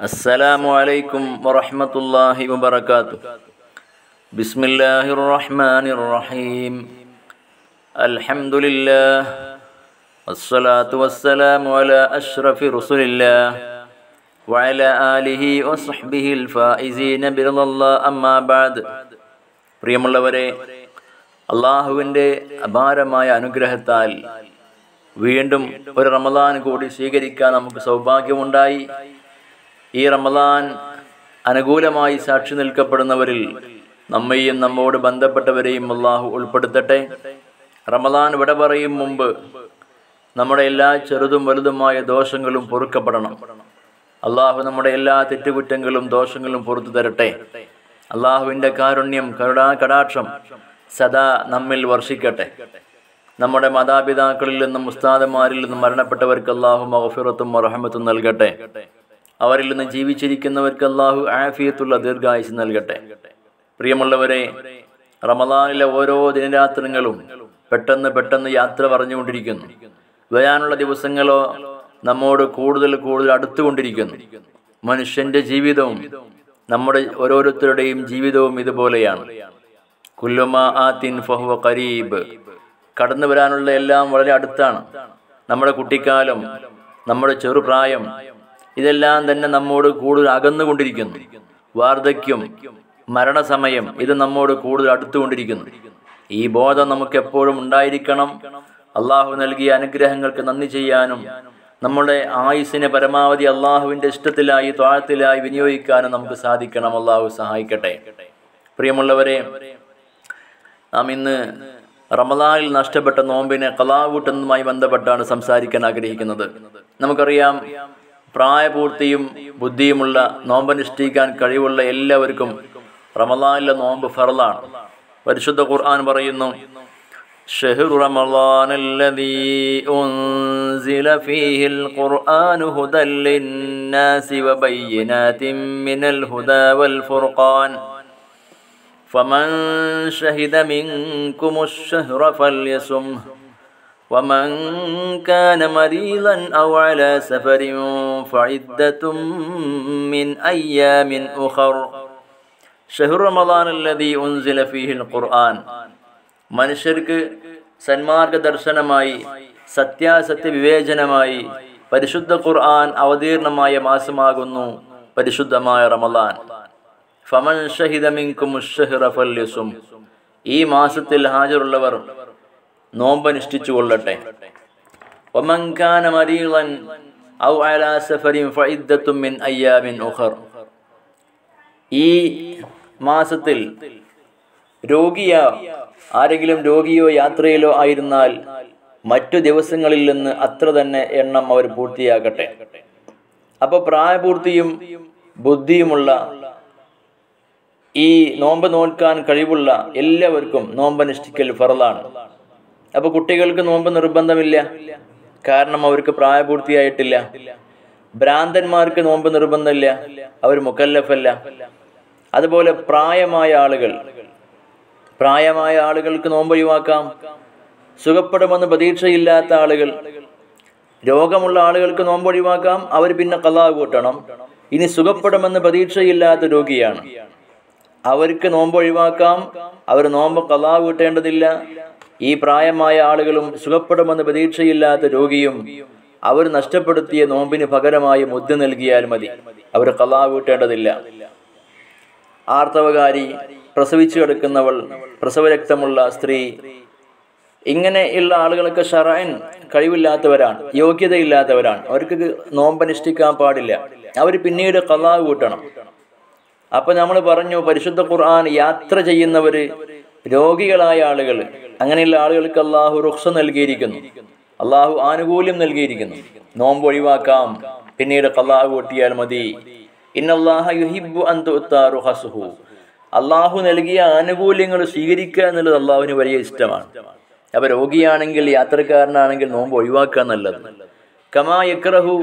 السلام عليكم ورحمة الله وبركاته بسم الله الرحمن الرحيم الحمد لله والصلاة والسلام على أشرف رسل الله وعلى آله وصحبه الفائزين برضا الله أما بعد പ്രിയമുള്ളവരെ അള്ളാഹുവിൻ്റെ അപാരമായ അനുഗ്രഹത്താൽ വീണ്ടും ഒരു റമദാൻ കൂടി സ്വീകരിക്കാൻ നമുക്ക് സൗഭാഗ്യമുണ്ടായി ഈ റമദാൻ അനുകൂലമായി സാക്ഷി നിൽക്കപ്പെടുന്നവരിൽ നമ്മയും നമ്മോട് ബന്ധപ്പെട്ടവരെയും അള്ളാഹു ഉൾപ്പെടുത്തട്ടെ റമദാൻ വിട പറയും മുമ്പ് നമ്മുടെ എല്ലാ ചെറുതും വലുതുമായ ദോഷങ്ങളും പൊറുക്കപ്പെടണം അള്ളാഹു നമ്മുടെ എല്ലാ തെറ്റുകുറ്റങ്ങളും ദോഷങ്ങളും പുറത്തു തരട്ടെ അള്ളാഹുവിൻ്റെ കാരുണ്യം കരുണാ കടാക്ഷം സദാ നമ്മിൽ വർഷിക്കട്ടെ നമ്മുടെ മാതാപിതാക്കളിൽ നിന്നും ഉസ്താദന്മാരിൽ നിന്നും മരണപ്പെട്ടവർക്ക് അള്ളാഹു മഹഫിറത്തും റഹമത്തും നൽകട്ടെ അവരിൽ നിന്ന് ജീവിച്ചിരിക്കുന്നവർക്ക് അള്ളാഹു ആഫിയത്തുള്ള ദീർഘായുസ് നൽകട്ടെ പ്രിയമുള്ളവരെ റമദാനിലെ ഓരോ ദിനരാത്രങ്ങളും പെട്ടെന്ന് പെട്ടെന്ന് യാത്ര പറഞ്ഞുകൊണ്ടിരിക്കുന്നു വരാനുള്ള ദിവസങ്ങളോ നമ്മോട് കൂടുതൽ കൂടുതൽ അടുത്തുകൊണ്ടിരിക്കുന്നു മനുഷ്യന്റെ ജീവിതവും നമ്മുടെ ഓരോരുത്തരുടെയും ജീവിതവും ഇതുപോലെയാണ് കുല്ലുമാ ആത്തിൻ ഫഹുവ കരീബ് കടന്നു വരാനുള്ള എല്ലാം വളരെ അടുത്താണ് നമ്മുടെ കുട്ടിക്കാലം നമ്മുടെ ചെറുപ്രായം ഇതെല്ലാം തന്നെ നമ്മോട് കൂടുതൽ അകന്നുകൊണ്ടിരിക്കുന്നു വാർദ്ധക്യം മരണസമയം ഇത് നമ്മോട് കൂടുതൽ അടുത്തുകൊണ്ടിരിക്കുന്നു ഈ ബോധം നമുക്ക് എപ്പോഴും ഉണ്ടായിരിക്കണം അള്ളാഹു നൽകിയ അനുഗ്രഹങ്ങൾക്ക് നന്ദി ചെയ്യാനും നമ്മുടെ ആയുസ്സിനെ പരമാവധി അള്ളാഹുവിൻ്റെ ഇഷ്ടത്തിലായി ത്വാഴത്തിലായി വിനിയോഗിക്കാനും നമുക്ക് സാധിക്കണം അള്ളാഹു സഹായിക്കട്ടെ പ്രിയമുള്ളവരെ നാം ഇന്ന് റമദാനിൽ നഷ്ടപ്പെട്ട നോമ്പിനെ കലാവൂട്ടുന്നതുമായി ബന്ധപ്പെട്ടാണ് സംസാരിക്കാൻ ആഗ്രഹിക്കുന്നത് നമുക്കറിയാം പ്രായപൂർത്തിയും ബുദ്ധിയുമുള്ള നോമ്പനുഷ്ഠിക്കാൻ കഴിവുള്ള എല്ലാവർക്കും റമദാനിലെ നോമ്പ് ഫറലാണ് പരിശുദ്ധ ഖുർആൻ പറയുന്നു شهر رمضان الذي أنزل فيه القرآن هدى للناس وبينات من الهدى والفرقان فمن شهد منكم الشهر فليصمه ومن كان مريضا أو على سفر فعدة من أيام أخر شهر رمضان الذي أنزل فيه القرآن മനുഷ്യർക്ക് സന്മാർഗ ദർശനമായി സത്യാസത്യ വിവേചനമായി പരിശുദ്ധ ഖുർആൻ അവതീർണമായ മാസമാകുന്നു പരിശുദ്ധമായ റമദാൻ ഫമൻ ഷഹിദ മിൻകും ഫല്യസും ഈ മാസത്തിൽ ഹാജരുള്ളവർ നോമ്പനുഷ്ഠിച്ചു കൊള്ളട്ടെ ومن كان مريضا أو على سفر فعدة من أيام أخر ഈ മാസത്തിൽ രോഗിയോ ആരെങ്കിലും രോഗിയോ യാത്രയിലോ ആയിരുന്നാൽ മറ്റു ദിവസങ്ങളിൽ നിന്ന് അത്ര തന്നെ എണ്ണം അവർ പൂർത്തിയാക്കട്ടെ അപ്പോൾ പ്രായപൂർത്തിയും ബുദ്ധിയുമുള്ള ഈ നോമ്പ് നോൽക്കാൻ കഴിവുള്ള എല്ലാവർക്കും നോമ്പനുഷ്ഠിക്കൽ ഫറലാണ് അപ്പോൾ കുട്ടികൾക്ക് നോമ്പ് നിർബന്ധമില്ല കാരണം അവർക്ക് പ്രായപൂർത്തിയായിട്ടില്ല ഭ്രാന്തന്മാർക്ക് നോമ്പ് നിർബന്ധമില്ല അവർ മുക്കല്ലഫല്ല അതുപോലെ പ്രായമായ ആളുകൾ പ്രായമായ ആളുകൾക്ക് നോമ്പ് ഒഴിവാക്കാം സുഖപ്പെടുമെന്ന് പ്രതീക്ഷയില്ലാത്ത ആളുകൾ രോഗമുള്ള ആളുകൾക്ക് നോമ്പ് ഒഴിവാക്കാം അവർ പിന്നെ കലാ കൂട്ടണം ഇനി സുഖപ്പെടുമെന്ന് പ്രതീക്ഷയില്ലാത്ത രോഗിയാണ് അവർക്ക് നോമ്പ് ഒഴിവാക്കാം അവർ നോമ്പ് കലാ കൂട്ടേണ്ടതില്ല ഈ പ്രായമായ ആളുകളും സുഖപ്പെടുമെന്ന് പ്രതീക്ഷയില്ലാത്ത രോഗിയും അവർ നഷ്ടപ്പെടുത്തിയ നോമ്പിന് പകരമായി മുദ്ര നൽകിയാൽ മതി അവർ കലാ കൂട്ടേണ്ടതില്ല ആർത്തവകാരി പ്രസവിച്ചു കിടക്കുന്നവൾ പ്രസവരക്തമുള്ള സ്ത്രീ ഇങ്ങനെയുള്ള ആളുകളൊക്കെ ഷറൈൻ കഴിവില്ലാത്തവരാണ് യോഗ്യതയില്ലാത്തവരാണ് അവർക്ക് നോമ്പനുഷ്ഠിക്കാൻ പാടില്ല അവർ പിന്നീട് കലാ കൂട്ടണം അപ്പൊ നമ്മൾ പറഞ്ഞു പരിശുദ്ധ ഖുർആൻ യാത്ര ചെയ്യുന്നവര് രോഗികളായ ആളുകൾ അങ്ങനെയുള്ള ആളുകൾക്ക് അള്ളാഹു റുഖ്സ നൽകിയിരിക്കുന്നു അള്ളാഹു ആനുകൂല്യം നൽകിയിരിക്കുന്നു നോമ്പ് ഒഴിവാക്കാം പിന്നീട് കലാ കൂട്ടിയാൽ മതി ഇന്നല്ലാഹ യുഹിബു അന്തുഹസുഹു അള്ളാഹു നൽകിയ ആനുകൂല്യങ്ങൾ സ്വീകരിക്കുക എന്നുള്ളത് അള്ളാഹുവിന് വലിയ ഇഷ്ടമാണ് അപ്പൊ രോഗിയാണെങ്കിൽ യാത്രക്കാരനാണെങ്കിൽ നോമ്പ് ഒഴിവാക്കുക നല്ലത് കമാ യക്രഹു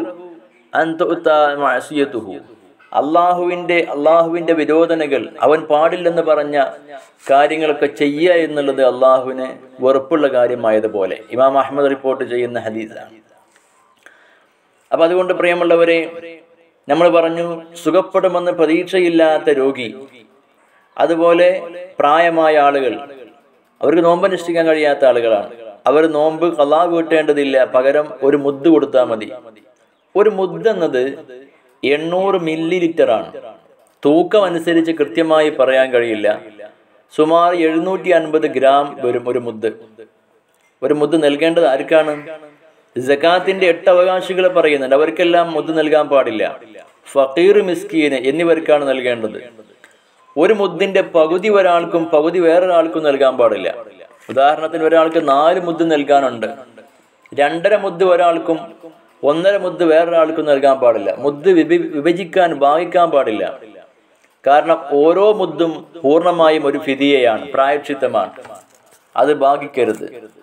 അന്തുഹു അള്ളാഹുവിൻ്റെ അള്ളാഹുവിൻ്റെ വിരോധനകൾ അവൻ പാടില്ലെന്ന് പറഞ്ഞ കാര്യങ്ങളൊക്കെ ചെയ്യുക എന്നുള്ളത് അള്ളാഹുവിന് വെറുപ്പുള്ള കാര്യമായതുപോലെ ഇമാം അഹമ്മദ് റിപ്പോർട്ട് ചെയ്യുന്ന ഹദീസാണ് അപ്പൊ അതുകൊണ്ട് പ്രിയമുള്ളവരെ നമ്മൾ പറഞ്ഞു സുഖപ്പെടുമെന്ന് പ്രതീക്ഷയില്ലാത്ത രോഗി അതുപോലെ പ്രായമായ ആളുകൾ അവർക്ക് നോമ്പ് അനുഷ്ഠിക്കാൻ കഴിയാത്ത ആളുകളാണ് അവർ നോമ്പ് കലാ വീട്ടേണ്ടതില്ല പകരം ഒരു മുദ്ദ് കൊടുത്താൽ മതി ഒരു മുദ്ദ് എന്നത് എണ്ണൂറ് മില്ലി ലിറ്റർ ആണ് തൂക്കം അനുസരിച്ച് കൃത്യമായി പറയാൻ കഴിയില്ല സുമാർ എഴുന്നൂറ്റി അൻപത് ഗ്രാം വരും ഒരു മുദ്ദ് ഒരു മുദ്ദ് നൽകേണ്ടത് ആർക്കാണ് ജക്കാത്തിന്റെ എട്ട് അവകാശികളെ പറയുന്നുണ്ട് അവർക്കെല്ലാം മുദ്ദ് നൽകാൻ പാടില്ല ഫക്കീർ മിസ്കീന് എന്നിവർക്കാണ് നൽകേണ്ടത് ഒരു മുദ്ദിന്റെ പകുതി ഒരാൾക്കും പകുതി വേറൊരാൾക്കും നൽകാൻ പാടില്ല ഉദാഹരണത്തിന് ഒരാൾക്ക് നാല് മുദ്ദ് നൽകാനുണ്ട് രണ്ടര മുദ്ദ് ഒരാൾക്കും ഒന്നര മുദ്ദ് വേറൊരാൾക്കും നൽകാൻ പാടില്ല മുദ്ദ് വിഭി വിഭജിക്കാൻ ഭാഗിക്കാൻ പാടില്ല കാരണം ഓരോ മുദ്ദും പൂർണ്ണമായും ഒരു ഫിദിയയാണ് പ്രായക്ഷിത്തമാണ് അത് ഭാഗിക്കരുത്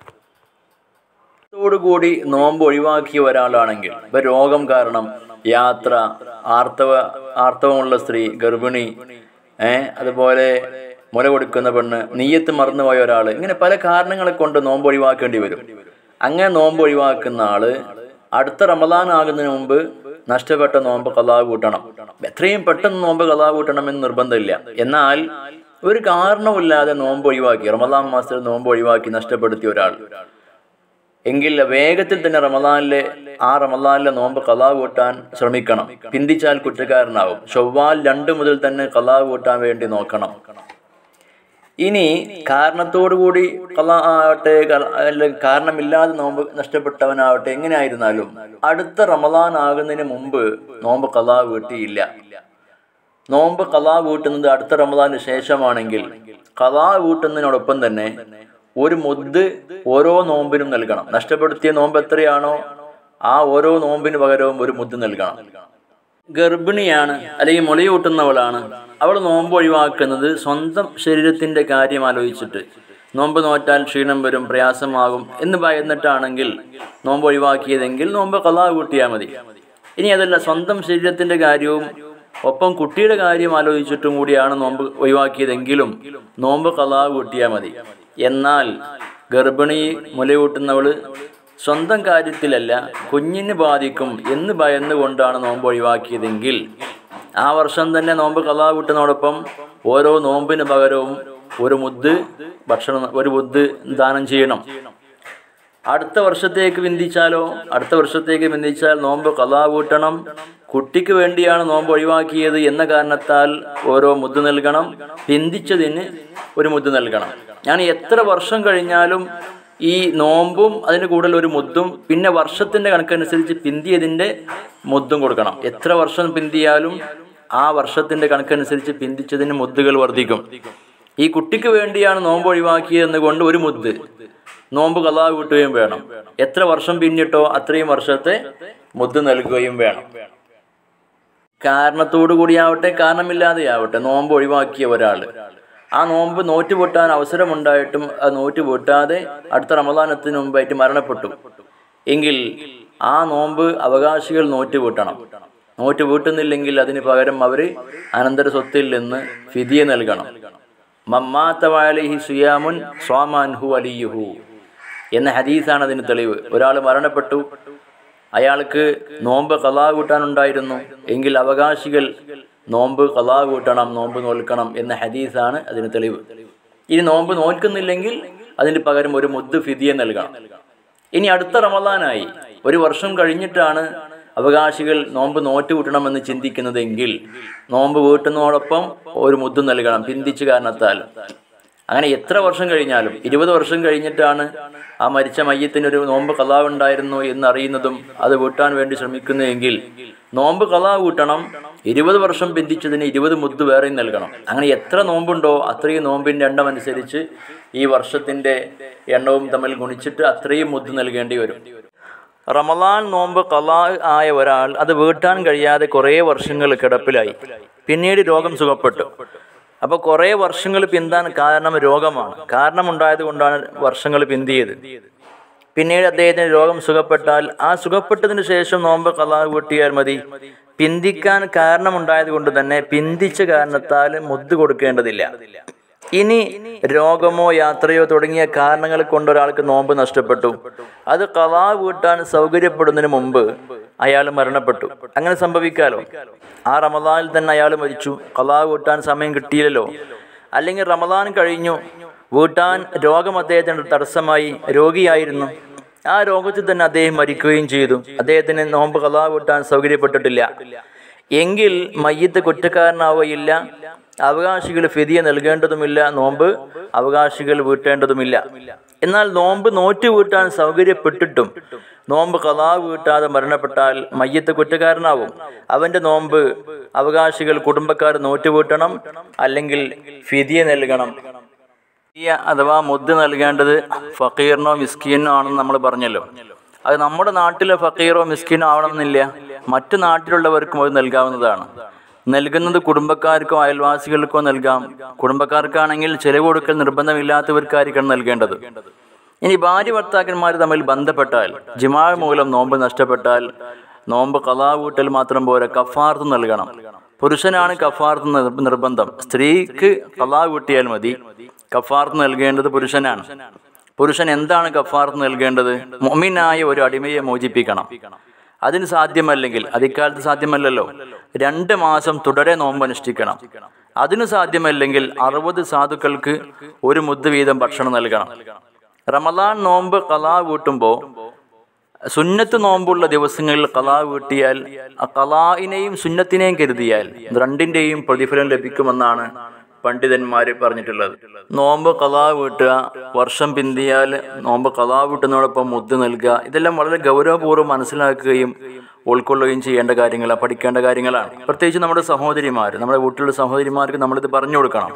ോടുകൂടി നോമ്പ് ഒഴിവാക്കിയ ഒരാളാണെങ്കിൽ ഇപ്പൊ രോഗം കാരണം യാത്ര ആർത്തവ ആർത്തവമുള്ള സ്ത്രീ ഗർഭിണി ഏഹ് അതുപോലെ മുല കൊടുക്കുന്ന പെണ്ണ് നീയത്ത് മറന്നുപോയ ഒരാൾ ഇങ്ങനെ പല കാരണങ്ങളെ കൊണ്ട് നോമ്പ് ഒഴിവാക്കേണ്ടി വരും അങ്ങനെ നോമ്പ് ഒഴിവാക്കുന്ന ആള് അടുത്ത റമദാൻ ആകുന്നതിന് മുമ്പ് നഷ്ടപ്പെട്ട നോമ്പ് കലാ കൂട്ടണം എത്രയും പെട്ടെന്ന് നോമ്പ് കലാ കൂട്ടണം എന്ന് നിർബന്ധമില്ല എന്നാൽ ഒരു കാരണമില്ലാതെ നോമ്പ് ഒഴിവാക്കി റമദാൻ മാസത്തിൽ നോമ്പ് ഒഴിവാക്കി നഷ്ടപ്പെടുത്തിയ ഒരാൾ എങ്കിൽ വേഗത്തിൽ തന്നെ റമദാനിലെ ആ റമദാനിലെ നോമ്പ് കലാ കൂട്ടാൻ ശ്രമിക്കണം പിന്തിച്ചാൽ കുറ്റക്കാരനാവും ചൊവ്വാൽ രണ്ട് മുതൽ തന്നെ കലാ കൂട്ടാൻ വേണ്ടി നോക്കണം ഇനി കാരണത്തോടുകൂടി കലാ ആവട്ടെ കല- അല്ലെങ്കിൽ കാരണമില്ലാതെ നോമ്പ് നഷ്ടപ്പെട്ടവനാവട്ടെ എങ്ങനെയായിരുന്നാലും അടുത്ത റമദാൻ ആകുന്നതിന് മുമ്പ് നോമ്പ് കലാ വീട്ടിയില്ല നോമ്പ് കലാ വീട്ടുന്നത് അടുത്ത റമദാന് ശേഷമാണെങ്കിൽ കലാ വീട്ടുന്നതിനോടൊപ്പം തന്നെ ഒരു മുദ്ദ് ഓരോ നോമ്പിനും നൽകണം നഷ്ടപ്പെടുത്തിയ നോമ്പ് എത്രയാണോ ആ ഓരോ നോമ്പിന് പകരവും ഒരു മുദ്ദ് നൽകണം ഗർഭിണിയാണ് അല്ലെങ്കിൽ മുലയൂട്ടുന്നവളാണ് അവൾ നോമ്പ് ഒഴിവാക്കുന്നത് സ്വന്തം ശരീരത്തിന്റെ കാര്യം ആലോചിച്ചിട്ട് നോമ്പ് നോറ്റാൽ ക്ഷീണം വരും പ്രയാസമാകും എന്ന് ഭയന്നിട്ടാണെങ്കിൽ നോമ്പ് ഒഴിവാക്കിയതെങ്കിൽ നോമ്പ് കലാ കൂട്ടിയാൽ മതി ഇനി അതല്ല സ്വന്തം ശരീരത്തിന്റെ കാര്യവും ഒപ്പം കുട്ടിയുടെ കാര്യം ആലോചിച്ചിട്ടും കൂടിയാണ് നോമ്പ് ഒഴിവാക്കിയതെങ്കിലും നോമ്പ് കലാ കൂട്ടിയാൽ മതി എന്നാൽ ഗർഭിണി മുലയൂട്ടുന്നവള് സ്വന്തം കാര്യത്തിലല്ല കുഞ്ഞിന് ബാധിക്കും എന്ന് ഭയന്നുകൊണ്ടാണ് നോമ്പ് ഒഴിവാക്കിയതെങ്കിൽ ആ വർഷം തന്നെ നോമ്പ് കലാ കൂട്ടുന്നതോടൊപ്പം ഓരോ നോമ്പിന് പകരവും ഒരു മുദ്ദ് ഭക്ഷണം ഒരു മുദ്ദ് ദാനം ചെയ്യണം അടുത്ത വർഷത്തേക്ക് ബന്ധിച്ചാലോ അടുത്ത വർഷത്തേക്ക് ബന്ധിച്ചാൽ നോമ്പ് കലാ കൂട്ടണം കുട്ടിക്ക് വേണ്ടിയാണ് നോമ്പ് ഒഴിവാക്കിയത് എന്ന കാരണത്താൽ ഓരോ മുദ്ദ് നൽകണം ബന്ധിച്ചതിന് ഒരു മുദ്ദ് നൽകണം ഞാൻ എത്ര വർഷം കഴിഞ്ഞാലും ഈ നോമ്പും അതിന് കൂടുതൽ ഒരു മുദ്ദും പിന്നെ വർഷത്തിന്റെ കണക്കനുസരിച്ച് പിന്തിയതിന്റെ മുദ്ദും കൊടുക്കണം എത്ര വർഷം പിന്തിയാലും ആ വർഷത്തിന്റെ കണക്കനുസരിച്ച് പിന്തിച്ചതിന് മുദ്ദുകൾ വർദ്ധിക്കും ഈ കുട്ടിക്ക് വേണ്ടിയാണ് നോമ്പ് ഒഴിവാക്കിയതെന്ന് കൊണ്ട് ഒരു മുദ്ദ് നോമ്പ് കലാ കൂട്ടുകയും വേണം എത്ര വർഷം പിന്നിട്ടോ അത്രയും വർഷത്തെ മുദ്ദ് നൽകുകയും വേണം കാരണത്തോടു കൂടിയാവട്ടെ കാരണമില്ലാതെയാവട്ടെ നോമ്പ് ഒഴിവാക്കിയ ഒരാള് ആ നോമ്പ് നോറ്റ് പൊട്ടാൻ അവസരമുണ്ടായിട്ടും അത് നോറ്റ് പൊട്ടാതെ അടുത്ത റമദാനത്തിന് മുമ്പായിട്ട് മരണപ്പെട്ടു എങ്കിൽ ആ നോമ്പ് അവകാശികൾ നോറ്റ് വീട്ടണം നോറ്റ് വീട്ടുന്നില്ലെങ്കിൽ അതിന് പകരം അവര് അനന്തര സ്വത്തിൽ നിന്ന് ഫിദിയ നൽകണം മമ്മാത്തവാലഹി സുയാമുൻ സ്വാമാൻഹു അലിയുഹു എന്ന ഹദീസാണ് അതിന് തെളിവ് ഒരാൾ മരണപ്പെട്ടു അയാൾക്ക് നോമ്പ് കലാ കൂട്ടാനുണ്ടായിരുന്നു എങ്കിൽ അവകാശികൾ നോമ്പ് കലാ കൂട്ടണം നോമ്പ് നോൽക്കണം എന്ന ഹദീസാണ് അതിന് തെളിവ് ഇനി നോമ്പ് നോൽക്കുന്നില്ലെങ്കിൽ അതിന് പകരം ഒരു മുദ്ദ് ഫിദിയ നൽകണം ഇനി അടുത്ത റമദാനായി ഒരു വർഷം കഴിഞ്ഞിട്ടാണ് അവകാശികൾ നോമ്പ് നോറ്റ് കൂട്ടണമെന്ന് ചിന്തിക്കുന്നതെങ്കിൽ നോമ്പ് വീട്ടുന്നതോടൊപ്പം ഒരു മുദ്ദ് നൽകണം പിന്തിച്ച് കാരണത്താൽ അങ്ങനെ എത്ര വർഷം കഴിഞ്ഞാലും ഇരുപത് വർഷം കഴിഞ്ഞിട്ടാണ് ആ മരിച്ച മയ്യത്തിന് ഒരു നോമ്പ് കലാ ഉണ്ടായിരുന്നു എന്ന് അറിയുന്നതും അത് വീട്ടാൻ വേണ്ടി ശ്രമിക്കുന്നതെങ്കിൽ നോമ്പ് കലാ കൂട്ടണം ഇരുപത് വർഷം ബന്ധിച്ചതിന് ഇരുപത് മുദ്ദ് വേറെയും നൽകണം അങ്ങനെ എത്ര നോമ്പുണ്ടോ അത്രയും നോമ്പിന്റെ എണ്ണം അനുസരിച്ച് ഈ വർഷത്തിന്റെ എണ്ണവും തമ്മിൽ ഗുണിച്ചിട്ട് അത്രയും മുദ്ദ് നൽകേണ്ടി വരും റമലാൻ നോമ്പ് കലാ ആയ ഒരാൾ അത് വീട്ടാൻ കഴിയാതെ കുറേ വർഷങ്ങൾ കിടപ്പിലായി പിന്നീട് രോഗം സുഖപ്പെട്ടു അപ്പോൾ കുറേ വർഷങ്ങൾ പിന്താൻ കാരണം രോഗമാണ് കാരണമുണ്ടായത് കൊണ്ടാണ് വർഷങ്ങൾ പിന്തിയത് പിന്നീട് അദ്ദേഹത്തിന് രോഗം സുഖപ്പെട്ടാൽ ആ സുഖപ്പെട്ടതിന് ശേഷം നോമ്പ് കലാ വീട്ടിയാൽ മതി പിന്തിക്കാൻ കാരണമുണ്ടായത് കൊണ്ട് തന്നെ പിന്തിച്ച കാരണത്താൽ മുദ്ദ് കൊടുക്കേണ്ടതില്ല ഇനി രോഗമോ യാത്രയോ തുടങ്ങിയ കാരണങ്ങൾ കൊണ്ട് ഒരാൾക്ക് നോമ്പ് നഷ്ടപ്പെട്ടു അത് കലാ വീട്ടാൻ സൗകര്യപ്പെടുന്നതിന് മുമ്പ് അയാൾ മരണപ്പെട്ടു അങ്ങനെ സംഭവിക്കാലോ ആ റമദാനിൽ തന്നെ അയാൾ മരിച്ചു കലാ വീട്ടാൻ സമയം കിട്ടിയില്ലല്ലോ അല്ലെങ്കിൽ റമദാൻ കഴിഞ്ഞു വീട്ടാൻ രോഗം അദ്ദേഹത്തിന് തടസ്സമായി രോഗിയായിരുന്നു ആ രോഗത്തിൽ തന്നെ അദ്ദേഹം മരിക്കുകയും ചെയ്തു അദ്ദേഹത്തിന് നോമ്പ് കലാ വീട്ടാൻ സൗകര്യപ്പെട്ടിട്ടില്ല എങ്കിൽ മയ്യത്ത് കുറ്റക്കാരനാവുകയില്ല അവകാശികൾ ഫിതിയ നൽകേണ്ടതുമില്ല നോമ്പ് അവകാശികൾ വീട്ടേണ്ടതുമില്ല എന്നാൽ നോമ്പ് നോറ്റ് വീട്ടാൻ സൗകര്യപ്പെട്ടിട്ടും നോമ്പ് കലാ വീട്ടാതെ മരണപ്പെട്ടാൽ മയ്യത്ത് കുറ്റക്കാരനാവും അവന്റെ നോമ്പ് അവകാശികൾ കുടുംബക്കാർ നോറ്റ് വീട്ടണം അല്ലെങ്കിൽ ഫിതിയ നൽകണം ഫിദിയ അഥവാ മുദ്ദ് നൽകേണ്ടത് ഫക്കീറിനോ മിസ്കീനോ ആണെന്ന് നമ്മൾ പറഞ്ഞല്ലോ അത് നമ്മുടെ നാട്ടിലെ ഫക്കീറോ മിസ്കീനോ ആവണമെന്നില്ല മറ്റു നാട്ടിലുള്ളവർക്കും അത് നൽകാവുന്നതാണ് നൽകുന്നത് കുടുംബക്കാർക്കോ അയൽവാസികൾക്കോ നൽകാം കുടുംബക്കാർക്കാണെങ്കിൽ ചെലവ് കൊടുക്കൽ നിർബന്ധമില്ലാത്തവർക്കായിരിക്കണം നൽകേണ്ടത് ഇനി ഭാര്യ ഭർത്താക്കന്മാർ തമ്മിൽ ബന്ധപ്പെട്ടാൽ ജിമാ മൂലം നോമ്പ് നഷ്ടപ്പെട്ടാൽ നോമ്പ് കലാ വീട്ടൽ മാത്രം പോരാ കഫാർത്ത് നൽകണം പുരുഷനാണ് കഫാർത്ത് നിർ- നിർബന്ധം സ്ത്രീക്ക് കലാ വീട്ടിയാൽ മതി കഫാർത്ത് നൽകേണ്ടത് പുരുഷനാണ് പുരുഷൻ എന്താണ് കഫാർത്ത് നൽകേണ്ടത് മൊമിനായ ഒരു അടിമയെ മോചിപ്പിക്കണം അതിന് സാധ്യമല്ലെങ്കിൽ അതിക്കാലത്ത് സാധ്യമല്ലല്ലോ രണ്ട് മാസം തുടരെ നോമ്പ് അനുഷ്ഠിക്കണം അതിന് സാധ്യമല്ലെങ്കിൽ അറുപത് സാധുക്കൾക്ക് ഒരു മുദ്ദ് വീതം ഭക്ഷണം നൽകണം റമദാൻ നോമ്പ് കലാ വീട്ടുമ്പോൾ സുന്നത്ത് നോമ്പുള്ള ദിവസങ്ങളിൽ കലാ വീട്ടിയാൽ ആ കലായിനെയും സുന്നത്തിനെയും കരുതിയാൽ രണ്ടിന്റെയും പ്രതിഫലം ലഭിക്കുമെന്നാണ് പണ്ഡിതന്മാർ പറഞ്ഞിട്ടുള്ളത് നോമ്പ് കലാ വീട്ടുക വർഷം പിന്തിയാൽ നോമ്പ് കലാ വീട്ടുന്നതോടൊപ്പം മുദ്ദ് നൽകുക ഇതെല്ലാം വളരെ ഗൗരവപൂർവ്വം മനസ്സിലാക്കുകയും ഉൾക്കൊള്ളുകയും ചെയ്യേണ്ട കാര്യങ്ങളാണ് പഠിക്കേണ്ട കാര്യങ്ങളാണ് പ്രത്യേകിച്ച് നമ്മുടെ സഹോദരിമാർ നമ്മുടെ വീട്ടിലുള്ള സഹോദരിമാർക്ക് നമ്മളിത് പറഞ്ഞു കൊടുക്കണം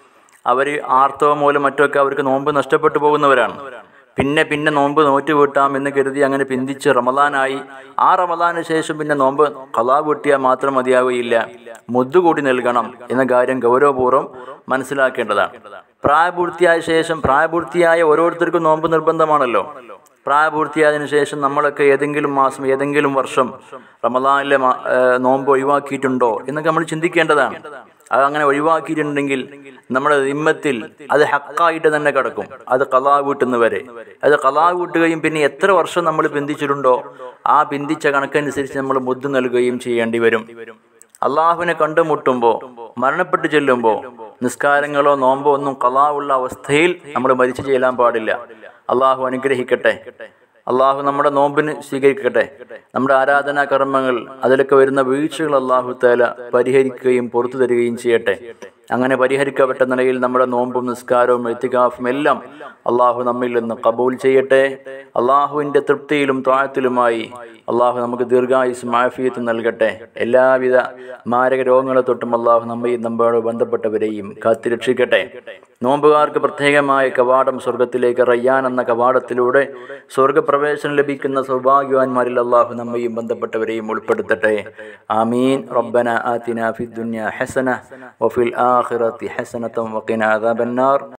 അവർ ആർത്തവം മൂലം മറ്റൊക്കെ അവർക്ക് നോമ്പ് നഷ്ടപ്പെട്ടു പോകുന്നവരാണ് പിന്നെ പിന്നെ നോമ്പ് നോറ്റ് വീട്ടാം എന്ന് കരുതി അങ്ങനെ പിന്തിച്ച് റമദാനായി ആ റമദാന് ശേഷം പിന്നെ നോമ്പ് കലാ വീട്ടിയാൽ മാത്രം മതിയാവുകയില്ല മുദ്ദുകൂടി നൽകണം എന്ന കാര്യം ഗൗരവപൂർവ്വം മനസ്സിലാക്കേണ്ടതാണ് പ്രായപൂർത്തിയായ ശേഷം പ്രായപൂർത്തിയായ ഓരോരുത്തർക്കും നോമ്പ് നിർബന്ധമാണല്ലോ പ്രായപൂർത്തിയായതിനു ശേഷം നമ്മളൊക്കെ ഏതെങ്കിലും മാസം ഏതെങ്കിലും വർഷം റമദാനിലെ മാ- ഏഹ് നോമ്പ് ഒഴിവാക്കിയിട്ടുണ്ടോ എന്നൊക്കെ നമ്മൾ ചിന്തിക്കേണ്ടതാണ് അത് അങ്ങനെ ഒഴിവാക്കിയിട്ടുണ്ടെങ്കിൽ നമ്മുടെ ദിമ്മത്തിൽ അത് ഹക്കായിട്ട് തന്നെ കിടക്കും അത് കലാ വീട്ടുന്ന വരെ അത് കലാ വീട്ടുകയും പിന്നെ എത്ര വർഷം നമ്മൾ പിന്തിച്ചിട്ടുണ്ടോ ആ പിന്തിച്ച കണക്കനുസരിച്ച് നമ്മൾ മുദ്ദ് നൽകുകയും ചെയ്യേണ്ടി വരും അള്ളാഹുവിനെ കണ്ടുമുട്ടുമ്പോൾ മരണപ്പെട്ടു ചെല്ലുമ്പോൾ നിസ്കാരങ്ങളോ നോമ്പോ ഒന്നും കലാ ഉള്ള അവസ്ഥയിൽ നമ്മൾ മരിച്ചു ചെല്ലാൻ പാടില്ല അള്ളാഹു അനുഗ്രഹിക്കട്ടെ അള്ളാഹു നമ്മുടെ നോമ്പിന് സ്വീകരിക്കട്ടെ നമ്മുടെ ആരാധനാ കർമ്മങ്ങൾ അതിലൊക്കെ വരുന്ന വീഴ്ചകൾ അള്ളാഹു താല പരിഹരിക്കുകയും പുറത്തു തരികയും ചെയ്യട്ടെ അങ്ങനെ പരിഹരിക്കപ്പെട്ട നിലയിൽ നമ്മുടെ നോമ്പും നിസ്കാരവും എത്തിക്കാഫും എല്ലാം അള്ളാഹു നമ്മിൽ നിന്ന് കബൂൽ ചെയ്യട്ടെ അള്ളാഹുവിൻ്റെ തൃപ്തിയിലും താഴത്തിലുമായി അള്ളാഹു നമുക്ക് ദീർഘായുസ് മാഫിയത്ത് നൽകട്ടെ എല്ലാവിധ മാരക രോഗങ്ങളെ തൊട്ടും അള്ളാഹു നമ്മയും നമ്മോട് ബന്ധപ്പെട്ടവരെയും കാത്തിരക്ഷിക്കട്ടെ നോമ്പുകാർക്ക് പ്രത്യേകമായ കവാടം സ്വർഗത്തിലേക്ക് റയ്യാൻ എന്ന കവാടത്തിലൂടെ സ്വർഗപ്രവേശനം ലഭിക്കുന്ന സൗഭാഗ്യവാന്മാരിൽ അള്ളാഹു നമ്മയും ബന്ധപ്പെട്ടവരെയും ഉൾപ്പെടുത്തട്ടെ ആമീൻ റബ്ബന ആതിന ഫി ദുനിയ ഹസന വഫിൽ ആഖിറതി ഹസനതം വഖിന അദാബന്നാർ